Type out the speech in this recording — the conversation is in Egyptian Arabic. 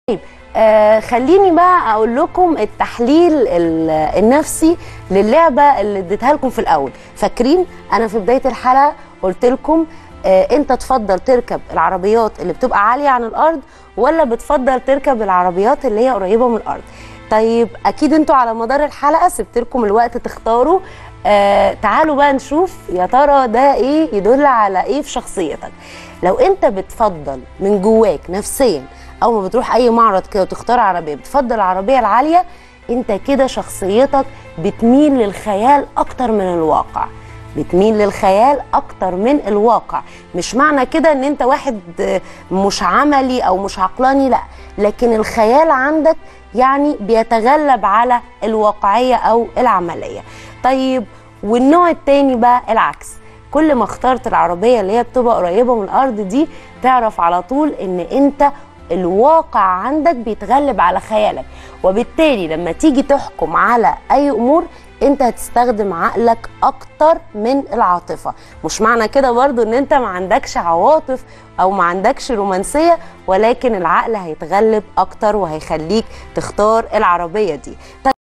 طيب آه خليني بقى اقول لكم التحليل ال- النفسي للعبه اللي اديتها لكم في الاول فاكرين انا في بدايه الحلقه قلت لكم آه انت تفضل تركب العربيات اللي بتبقى عاليه عن الارض ولا بتفضل تركب العربيات اللي هي قريبه من الارض طيب اكيد انتوا على مدار الحلقه سبت لكم الوقت تختاروا آه تعالوا بقى نشوف يا ترى ده ايه يدل على ايه في شخصيتك لو انت بتفضل من جواك نفسيا اول ما بتروح اي معرض كده وتختار عربيه بتفضل العربيه العاليه انت كده شخصيتك بتميل للخيال اكتر من الواقع بتميل للخيال اكتر من الواقع مش معنى كده ان انت واحد آه، مش عملي او مش عقلاني لا لكن الخيال عندك يعني بيتغلب على الواقعيه او العمليه طيب والنوع التاني بقى العكس كل ما اخترت العربيه اللي هي بتبقى قريبه من الارض دي تعرف على طول ان انت الواقع عندك بيتغلب على خيالك وبالتالي لما تيجي تحكم على اي امور انت هتستخدم عقلك اكتر من العاطفه مش معنى كده برضو ان انت ما عندكش عواطف او ما عندكش رومانسيه ولكن العقل هيتغلب اكتر وهيخليك تختار العربيه دي